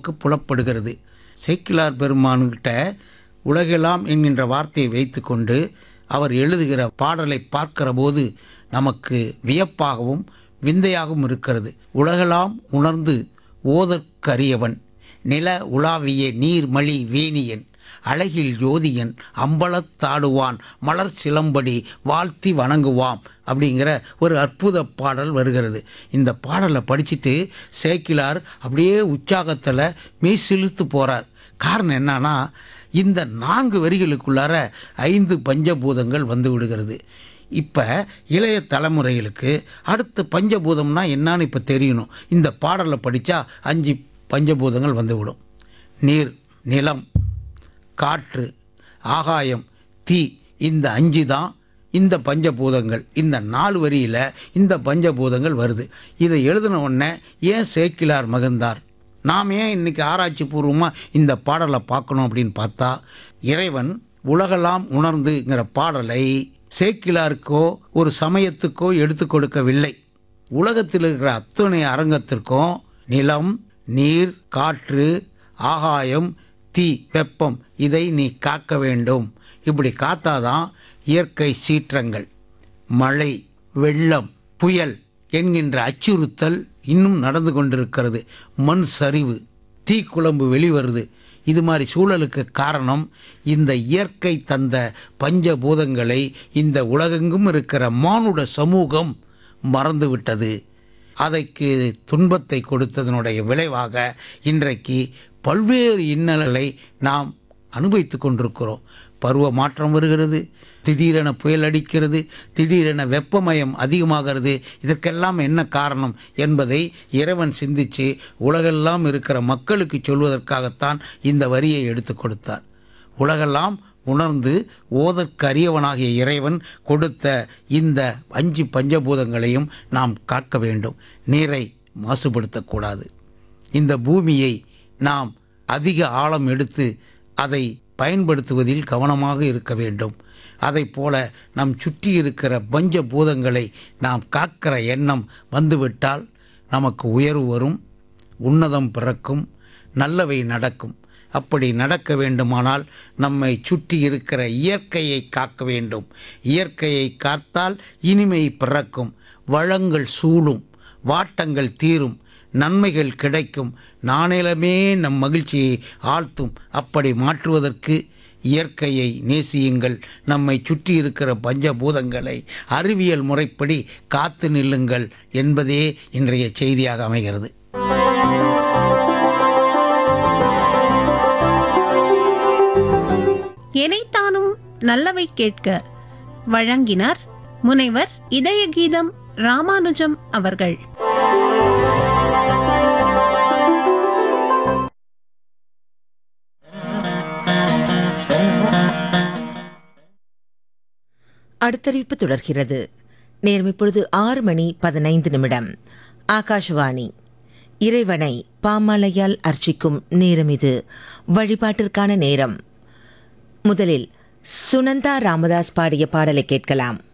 நமக்கு புலப்படுகிறது சேக்கிலார் பெருமான்கிட்ட உலகெல்லாம் என்கின்ற வார்த்தையை வைத்துக்கொண்டு அவர் எழுதுகிற பாடலை பார்க்கிற போது நமக்கு வியப்பாகவும் விந்தையாகவும் இருக்கிறது உலகெல்லாம் உணர்ந்து ஓதற்கரியவன் நில உலாவிய நீர்மலி வேணியன் அழகில் ஜோதியன் அம்பலத்தாடுவான் மலர் சிலம்படி வாழ்த்தி வணங்குவாம் அப்படிங்கிற ஒரு அற்புத பாடல் வருகிறது இந்த பாடலை படிச்சுட்டு சேக்கிலார் அப்படியே உற்சாகத்தில் மெய் சிலுத்து போகிறார் காரணம் என்னன்னா இந்த நான்கு வரிகளுக்குள்ளார ஐந்து பஞ்சபூதங்கள் வந்து விடுகிறது இப்போ இளைய தலைமுறைகளுக்கு அடுத்த பஞ்சபூதம்னா என்னன்னு இப்போ தெரியணும் இந்த பாடலை படித்தா அஞ்சு பஞ்சபூதங்கள் வந்துவிடும் நீர் நிலம் காற்று ஆகாயம் தீ இந்த அஞ்சு தான் இந்த பஞ்சபூதங்கள் இந்த நாலு வரியில் இந்த பஞ்சபூதங்கள் வருது இதை எழுதின உடனே ஏன் சேக்கிலார் மகிழ்ந்தார் நாம் ஏன் இன்னைக்கு ஆராய்ச்சி பூர்வமாக இந்த பாடலை பார்க்கணும் அப்படின்னு பார்த்தா இறைவன் உலகெல்லாம் உணர்ந்துங்கிற பாடலை சேக்கிலாருக்கோ ஒரு சமயத்துக்கோ எடுத்து கொடுக்கவில்லை உலகத்தில் இருக்கிற அத்தனை அரங்கத்திற்கும் நிலம் நீர் காற்று ஆகாயம் தீ வெப்பம் இதை நீ காக்க வேண்டும் இப்படி காத்தாதான் இயற்கை சீற்றங்கள் மழை வெள்ளம் புயல் என்கின்ற அச்சுறுத்தல் இன்னும் நடந்து கொண்டிருக்கிறது மண் சரிவு தீக்குழம்பு வெளிவருது இது மாதிரி சூழலுக்கு காரணம் இந்த இயற்கை தந்த பஞ்சபூதங்களை இந்த உலகெங்கும் இருக்கிற மானுட சமூகம் மறந்துவிட்டது அதைக்கு துன்பத்தை கொடுத்ததனுடைய விளைவாக இன்றைக்கு பல்வேறு இன்னல்களை நாம் அனுபவித்து கொண்டிருக்கிறோம் பருவ மாற்றம் வருகிறது திடீரென புயல் அடிக்கிறது திடீரென வெப்பமயம் அதிகமாகிறது இதற்கெல்லாம் என்ன காரணம் என்பதை இறைவன் சிந்தித்து உலகெல்லாம் இருக்கிற மக்களுக்கு சொல்வதற்காகத்தான் இந்த வரியை எடுத்து கொடுத்தார் உலகெல்லாம் உணர்ந்து ஓதற்கரியவனாகிய இறைவன் கொடுத்த இந்த அஞ்சு பஞ்சபூதங்களையும் நாம் காக்க வேண்டும் நீரை மாசுபடுத்தக்கூடாது இந்த பூமியை நாம் அதிக ஆழம் எடுத்து அதை பயன்படுத்துவதில் கவனமாக இருக்க வேண்டும் அதைப் போல நம் சுற்றி இருக்கிற பஞ்ச பூதங்களை நாம் காக்கிற எண்ணம் வந்துவிட்டால் நமக்கு உயர்வு வரும் உன்னதம் பிறக்கும் நல்லவை நடக்கும் அப்படி நடக்க வேண்டுமானால் நம்மை சுற்றி இருக்கிற இயற்கையை காக்க வேண்டும் இயற்கையை காத்தால் இனிமை பிறக்கும் வளங்கள் சூழும் வாட்டங்கள் தீரும் நன்மைகள் கிடைக்கும் நாணயமே நம் மகிழ்ச்சியை ஆழ்த்தும் அப்படி மாற்றுவதற்கு இயற்கையை நேசியுங்கள் நம்மை சுற்றி இருக்கிற பஞ்சபூதங்களை அறிவியல் முறைப்படி காத்து நில்லுங்கள் என்பதே இன்றைய செய்தியாக அமைகிறது எனைத்தானும் நல்லவை கேட்க வழங்கினார் முனைவர் இதய கீதம் ராமானுஜம் அவர்கள் அடுத்தறிவிப்பு தொடர்கிறது நேரம் இப்பொழுது ஆறு மணி பதினைந்து நிமிடம் ஆகாஷவாணி இறைவனை பாமாலையால் அர்ச்சிக்கும் நேரம் இது வழிபாட்டிற்கான நேரம் முதலில் சுனந்தா ராமதாஸ் பாடிய பாடலை கேட்கலாம்